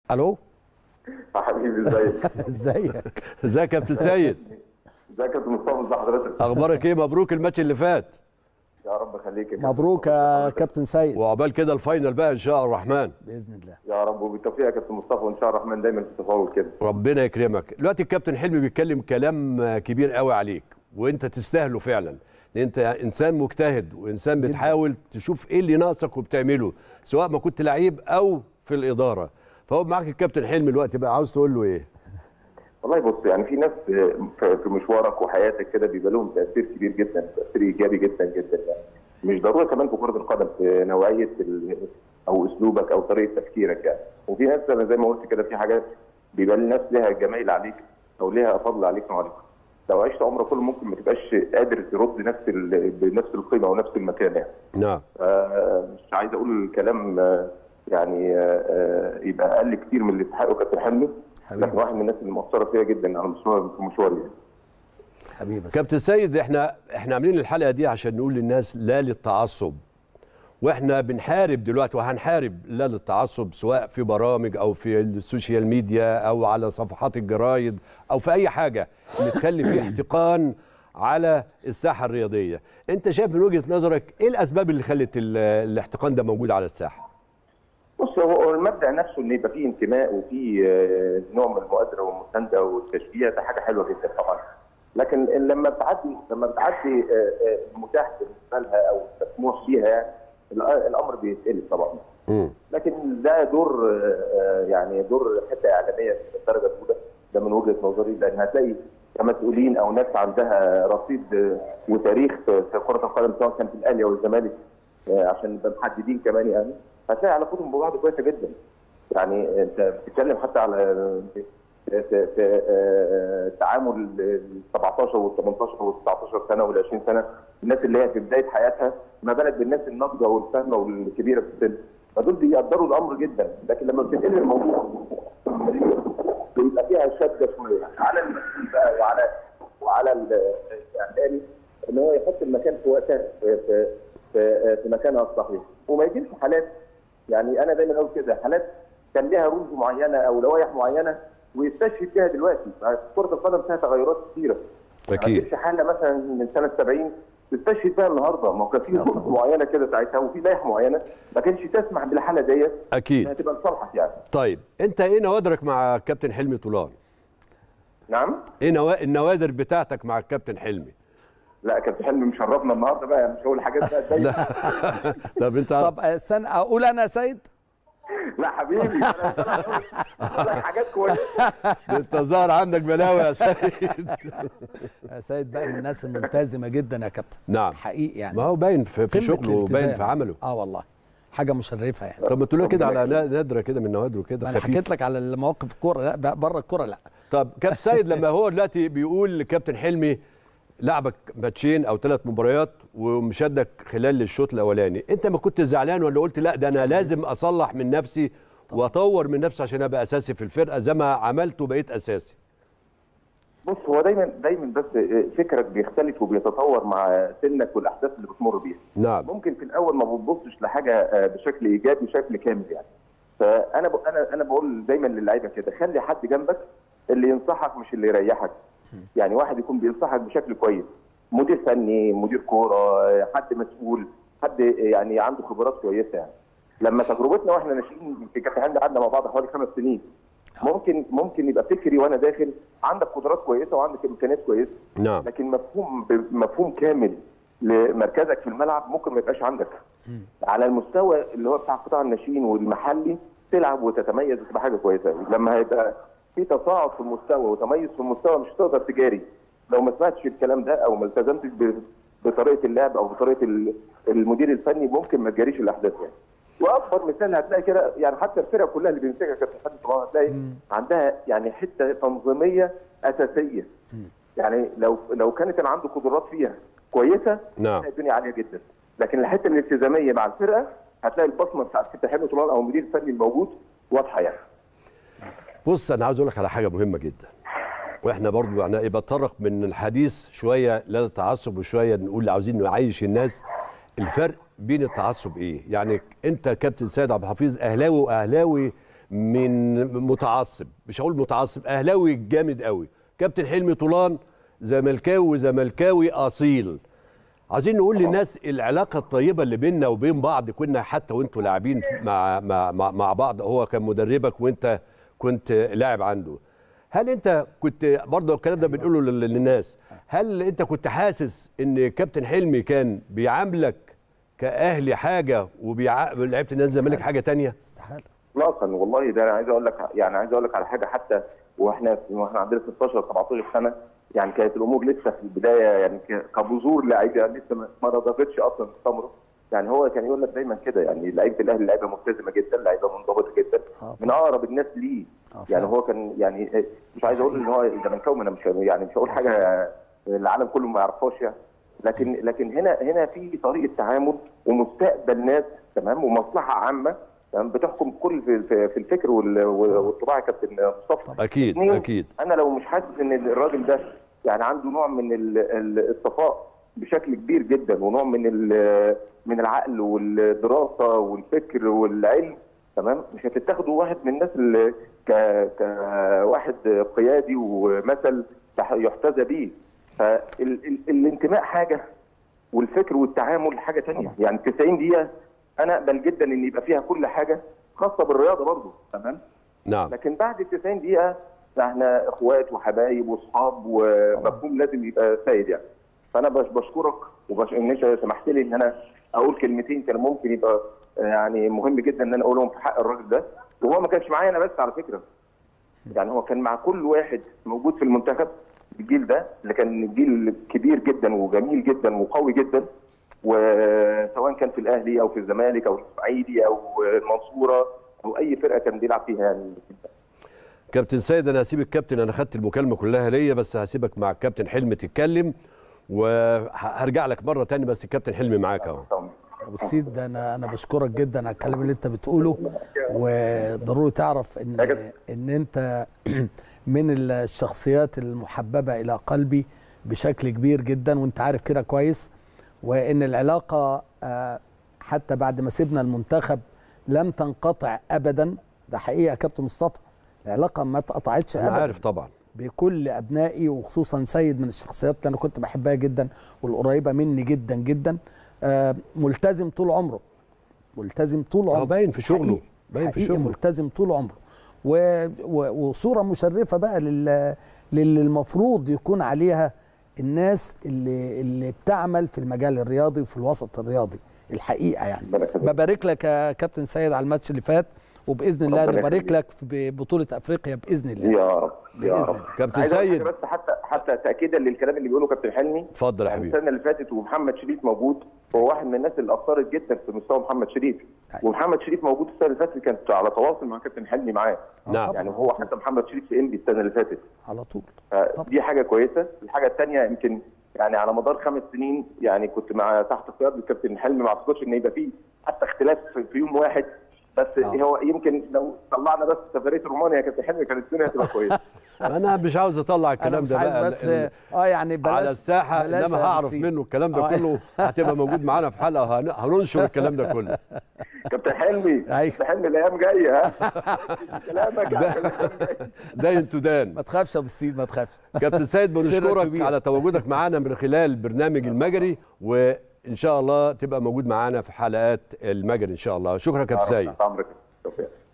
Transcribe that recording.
الو يا حبيبي ازيك ازيك ازيك يا كابتن سيد ازيك يا كابتن مصطفى ازي حضرتك اخبارك ايه مبروك الماتش اللي فات يا رب خليك يا كابتن مبروك مصطفى. يا كابتن سيد وعقبال كده الفاينل بقى ان شاء الرحمن باذن الله يا رب وبالتوفيق يا كابتن مصطفى وان شاء الله الرحمن دايما في التفاوض كده ربنا يكرمك دلوقتي الكابتن حلمي بيتكلم كلام كبير قوي عليك وانت تستاهله فعلا لان انت انسان مجتهد وانسان بتحاول تشوف ايه اللي ناقصك وبتعمله سواء ما كنت لعيب او في الاداره فهو معاك الكابتن حلمي دلوقتي بقى عاوز تقول له ايه والله بص يعني في ناس في في مشوارك وحياتك كده بيبقى لهم تاثير كبير جدا تاثير ايجابي جدا جدا يعني مش ضروري كمان في كره القدم في نوعيه ال- او اسلوبك او طريقه تفكيرك يعني وفي ناس انا زي ما قلت كده في حاجات بيبقى الناس لها جمايل عليك او لها فضل عليك وعليك لو عشت عمرك كله ممكن ما تبقاش قادر ترد نفس ال- بنفس القيمه ونفس المكانه يعني. نعم آه، مش عايز اقول الكلام آه، يعني آه، آه، يبقى اقل كتير من اللي يستحقه كابتن حلمي حبيبي. لكن واحد من الناس اللي مؤثره فيا جدا على مشوار في مشواري يعني. حبيبي كابتن سيد احنا احنا عاملين الحلقه دي عشان نقول للناس لا للتعصب واحنا بنحارب دلوقتي وهنحارب لا للتعصب سواء في برامج او في السوشيال ميديا او على صفحات الجرايد او في اي حاجه اللي تخلي فيه احتقان على الساحه الرياضيه انت شايف من وجهه نظرك ايه الاسباب اللي خلت ال- الاحتقان ده موجود على الساحه بص هو هو المبدا نفسه ان يبقى فيه انتماء وفيه آه، نوع من المؤازره والمسانده والتشجيع ده حاجه حلوه جدا طبعا لكن لما بتعدي لما بتعدي آه، آه، المتاح بالنسبه لها او المسموح فيها يعني الأ- الامر بيتقلب طبعا امم لكن ده دور آه، آه، يعني دور حته اعلاميه في الدرجه الاولى ده من وجهه نظري لان هتلاقي كمسؤولين او ناس عندها رصيد آه، وتاريخ في في كره القدم سواء كان في الاهلي او الزمالك آه، عشان نبقى محددين كمان يعني هتلاقي علاقتهم ببعض كويسه جدا يعني انت بتتكلم حتى على في, في, في آه، تعامل ال 17 وال 18 وال 19 سنه وال 20 سنه الناس اللي هي في بدايه حياتها ما بالك بالناس الناضجه والفاهمه والكبيره في السن فدول بيقدروا الامر جدا لكن لما بتنقل الموضوع بيبقى فيها شده شويه على المسؤول بقى وعلى وعلى ال- الاعلامي ان هو يحط المكان في وقتها في, في, في, في مكانها الصحيح وما يجيبش حالات يعني انا دايما اقول كده حالات كان لها رمز معينه او لوائح معينه ويستشهد بيها دلوقتي كره القدم فيها تغيرات كثيره ما اكيد تجيبش حاله مثلا من سنه 70 تستشهد بيها النهارده ما هو كان في لا رموز طبعا. معينه كده ساعتها وفي لائحه معينه ما كانش تسمح بالحاله ديت اكيد انها تبقى لصالحك يعني طيب انت ايه نوادرك مع كابتن حلمي طولان نعم ايه نوا... النوادر بتاعتك مع الكابتن حلمي لا كابتن حلمي مشرفنا النهارده بقى مش هقول حاجات بقى تضايق. لا طب انت طب استنى اقول انا يا سيد لا حبيبي انا أنا بقول لك حاجات كويسه انت ظاهر عندك بلاوي يا سيد يا سيد بقى من الناس الملتزمه جدا يا كابتن نعم حقيقي يعني ما هو باين في, في قمة شغله وباين الالتزام. في عمله اه والله حاجه مشرفه يعني طب ما تقول لنا كده على نا- نادره كده من نوادره ما كده انا خفيف حكيت لك على المواقف الكوره لا بقى بره الكوره لا طب كابتن سيد لما هو دلوقتي بيقول لكابتن حلمي لعبك ماتشين او ثلاث مباريات ومشدك خلال الشوط الاولاني انت ما كنت زعلان ولا قلت لا ده انا لازم اصلح من نفسي واطور من نفسي عشان ابقى اساسي في الفرقه زي ما عملت وبقيت اساسي بص هو دايما دايما بس فكرك بيختلف وبيتطور مع سنك والاحداث اللي بتمر بيها نعم ممكن في الاول ما بتبصش لحاجه آه، بشكل ايجابي بشكل كامل يعني فانا ب... انا انا بقول دايما للعيبه كده خلي حد جنبك اللي ينصحك مش اللي يريحك يعني واحد يكون بينصحك بشكل كويس مدير فني مدير كوره آه، حد مسؤول حد يعني عنده خبرات كويسه يعني لما تجربتنا واحنا ناشئين في كابتن هند قعدنا مع بعض حوالي خمس سنين ممكن ممكن يبقى فكري وانا داخل عندك قدرات كويسه وعندك امكانيات كويسه نعم لكن مفهوم مفهوم كامل لمركزك في الملعب ممكن ما يبقاش عندك على المستوى اللي هو بتاع قطاع الناشئين والمحلي تلعب وتتميز وتبقى حاجه كويسه أوي. لما هيبقى في تصاعد في المستوى وتميز في المستوى مش هتقدر تجاري لو ما سمعتش الكلام ده او ما التزمتش ب- بطريقه اللعب او بطريقه ال- المدير الفني ممكن ما تجاريش الاحداث يعني واكبر مثال هتلاقي كده يعني حتى الفرق كلها اللي بيمسكها كابتن حسن طبعا هتلاقي عندها يعني حته تنظيميه اساسيه يعني لو لو كانت اللي عنده قدرات فيها كويسه نعم. هتلاقي الدنيا عاليه جدا لكن الحته الالتزاميه مع الفرقه هتلاقي البصمه بتاعت كابتن حلمي طولان او المدير الفني الموجود واضحه يعني بص انا عاوز اقول لك على حاجه مهمه جدا واحنا برضو يعني يبقى اتطرق من الحديث شويه لا التعصب وشويه نقول عاوزين نعيش الناس الفرق بين التعصب ايه يعني انت كابتن سيد عبد الحفيظ اهلاوي واهلاوي من متعصب مش هقول متعصب اهلاوي جامد قوي كابتن حلمي طولان زملكاوي زملكاوي اصيل عايزين نقول للناس العلاقه الطيبه اللي بيننا وبين بعض كنا حتى وانتوا لاعبين مع مع مع, مع بعض هو كان مدربك وانت كنت لاعب عنده هل انت كنت برضه الكلام ده بنقوله لل- للناس هل انت كنت حاسس ان كابتن حلمي كان بيعاملك كاهلي حاجه ولعيبه نادي الزمالك حاجه تانية استحاله اطلاقا والله ده انا عايز اقول لك يعني عايز اقول لك على حاجه حتى واحنا واحنا عندنا 16 17 سنه يعني كانت الامور لسه في البدايه يعني ك- كبذور لعيبه يعني لسه ما ما نضجتش اصلا الثمره يعني هو كان يقول لك دايما كده يعني لعيبه الاهلي لعيبه ملتزمه جدا لعيبه منضبطه جدا آه. من اقرب الناس ليه آه، يعني فعلا. هو كان يعني مش عايز اقول ان هو زملكاوي انا مش يعني مش هقول حاجه العالم كله ما يعرفهاش يعني لكن لكن هنا هنا في طريقه تعامل ومستقبل ناس تمام ومصلحه عامه تمام بتحكم كل في, في, في الفكر وال- والطباع يا كابتن مصطفى اكيد اتنين، اكيد انا لو مش حاسس ان الراجل ده يعني عنده نوع من ال- ال- الصفاء بشكل كبير جدا ونوع من ال- من العقل والدراسه والفكر والعلم تمام مش هتتاخدوا واحد من الناس اللي ك كواحد قيادي ومثل تح- يحتذى بيه فالانتماء حاجه والفكر والتعامل حاجه ثانيه يعني 90 دقيقه انا اقبل جدا ان يبقى فيها كل حاجه خاصه بالرياضه برضه تمام نعم لكن بعد ال 90 دقيقه احنا اخوات وحبايب واصحاب ومفهوم لازم يبقى سيد يعني فانا بش بشكرك وبش ان انت سمحت لي ان انا اقول كلمتين كان ممكن يبقى يعني مهم جدا ان انا اقولهم في حق الراجل ده وهو ما كانش معايا انا بس على فكره يعني هو كان مع كل واحد موجود في المنتخب الجيل ده اللي كان جيل كبير جدا وجميل جدا وقوي جدا وسواء كان في الاهلي او في الزمالك او الاسماعيلي او المنصوره او اي فرقه كان بيلعب فيها يعني كابتن سيد انا هسيب الكابتن انا خدت المكالمه كلها ليا بس هسيبك مع الكابتن حلمي تتكلم وهرجع لك مره تاني بس الكابتن حلمي معاك اهو ابو السيد ده انا انا بشكرك جدا على الكلام اللي انت بتقوله وضروري تعرف ان أجل. ان انت من الشخصيات المحببه الى قلبي بشكل كبير جدا وانت عارف كده كويس وان العلاقه آه، حتى بعد ما سيبنا المنتخب لم تنقطع ابدا ده حقيقه يا كابتن مصطفى العلاقه ما اتقطعتش انا ابدا عارف طبعا بكل ابنائي وخصوصا سيد من الشخصيات اللي انا كنت بحبها جدا والقريبه مني جدا جدا آه، ملتزم طول عمره ملتزم طول عمره هو باين في شغله حقيقي. باين في حقيقي شغله ملتزم طول عمره و... و... وصوره مشرفه بقى لل... للي المفروض يكون عليها الناس اللي اللي بتعمل في المجال الرياضي وفي الوسط الرياضي الحقيقه يعني ربنا يخليك. ببارك لك يا كابتن سيد على الماتش اللي فات وباذن الله ربنا نبارك يخليك. لك في بطوله افريقيا باذن الله يا رب يا بإذن رب الله. كابتن عايز أقول سيد. حاجة بس حتى حتى تاكيدا للكلام اللي بيقوله كابتن حلمي اتفضل يا يعني حبيبي السنه اللي فاتت ومحمد شريف موجود هو واحد من الناس اللي اثرت جدا في مستوى محمد شريف أيوة. ومحمد شريف موجود السنه اللي فاتت كانت على تواصل مع كابتن حلمي معاه نعم. يعني هو حتى محمد شريف في انبي السنه اللي فاتت على طول فدي حاجه كويسه الحاجه الثانيه يمكن يعني على مدار خمس سنين يعني كنت مع تحت قياده الكابتن حلمي ما اعتقدش ان يبقى فيه حتى اختلاف في, في يوم واحد بس آه. هو يمكن لو طلعنا بس سفريه رومانيا يا كابتن حلمي كانت الدنيا هتبقى كويسه انا مش عاوز اطلع انا الكلام مش ده عايز بقى بس ال- اه يعني بلاش على الساحه بلاش انما يا هعرف بسيط. منه الكلام ده آه. كله هتبقى موجود معانا في حلقه هن- هننشر الكلام ده كله كابتن حلمي أيوة. كابتن حلمي الايام جايه ها كلامك عن الأيام جاية. داين تو دان ما تخافش يا ابو السيد ما تخافش كابتن سيد سرك بنشكرك كبير. على تواجدك معانا من خلال برنامج المجري وان شاء الله تبقى موجود معانا في حلقات المجري ان شاء الله شكرا كابتن سيد تحت امرك توفيق.